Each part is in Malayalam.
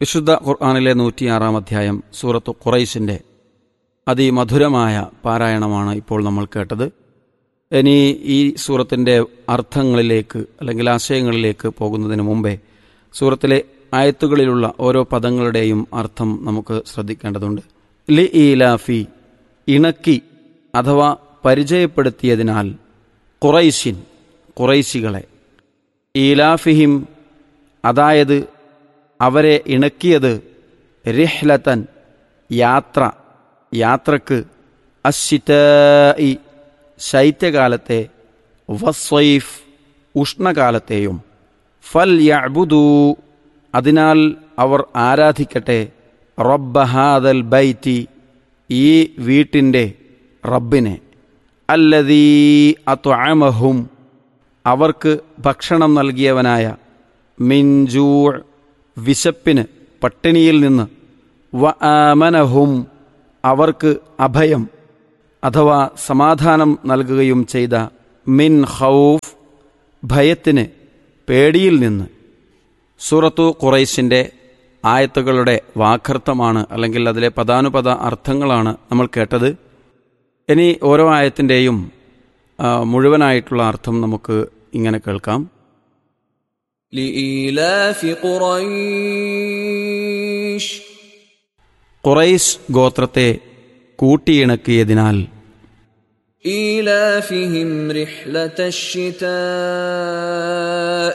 വിശുദ്ധ ഖുർആാനിലെ നൂറ്റിയാറാം അധ്യായം സൂറത്ത് ഖുറൈശിൻ്റെ അതിമധുരമായ പാരായണമാണ് ഇപ്പോൾ നമ്മൾ കേട്ടത് ഇനി ഈ സൂറത്തിൻ്റെ അർത്ഥങ്ങളിലേക്ക് അല്ലെങ്കിൽ ആശയങ്ങളിലേക്ക് പോകുന്നതിന് മുമ്പേ സൂറത്തിലെ ആയത്തുകളിലുള്ള ഓരോ പദങ്ങളുടെയും അർത്ഥം നമുക്ക് ശ്രദ്ധിക്കേണ്ടതുണ്ട് ലി ഈലാഫി ഇണക്കി അഥവാ പരിചയപ്പെടുത്തിയതിനാൽ ഖുറൈശിൻ ഖുറൈശികളെ ഈലാഫിഹിം അതായത് അവരെ ഇണക്കിയത് റിഹ്ലത്തൻ യാത്ര യാത്രക്ക് അശിതഇ ശൈത്യകാലത്തെ വസ്വൈഫ് ഉഷ്ണകാലത്തെയും ഫൽ യഅ്ബുദൂ അതിനാൽ അവർ ആരാധിക്കട്ടെ റബ്ബഹാദൽ ബൈറ്റി ഈ വീട്ടിൻ്റെ റബ്ബിനെ അല്ലതീ അത്വഅമഹും അവർക്ക് ഭക്ഷണം നൽകിയവനായ മിൻജൂ വിശപ്പിന് പട്ടിണിയിൽ നിന്ന് വ ആമനഹും അവർക്ക് അഭയം അഥവാ സമാധാനം നൽകുകയും ചെയ്ത മിൻ ഖൗഫ് ഭയത്തിന് പേടിയിൽ നിന്ന് സൂറത്തു ഖുറൈശിൻ്റെ ആയത്തുകളുടെ വാക്കർത്ഥമാണ് അല്ലെങ്കിൽ അതിലെ പദാനുപദ അർത്ഥങ്ങളാണ് നമ്മൾ കേട്ടത് ഇനി ഓരോ ആയത്തിൻ്റെയും മുഴുവനായിട്ടുള്ള അർത്ഥം നമുക്ക് ഇങ്ങനെ കേൾക്കാം لإيلاف قريش ഖുറൈശ് ഗോത്രത്തെ കൂട്ടിയിണക്കിയതിനാൽ إيلافهم رحلة الشتاء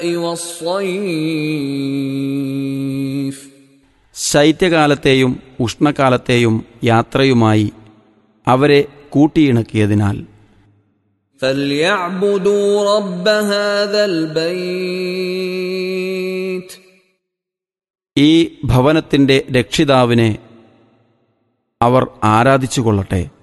والصيف ശൈത്യകാലത്തെയും ഉഷ്ണകാലത്തെയും യാത്രയുമായി അവരെ കൂട്ടിയിണക്കിയതിനാൽ فليعبدوا رب هذا البيت ഈ ഭവനത്തിൻ്റെ രക്ഷിതാവിനെ അവർ ആരാധിച്ചു കൊള്ളട്ടെ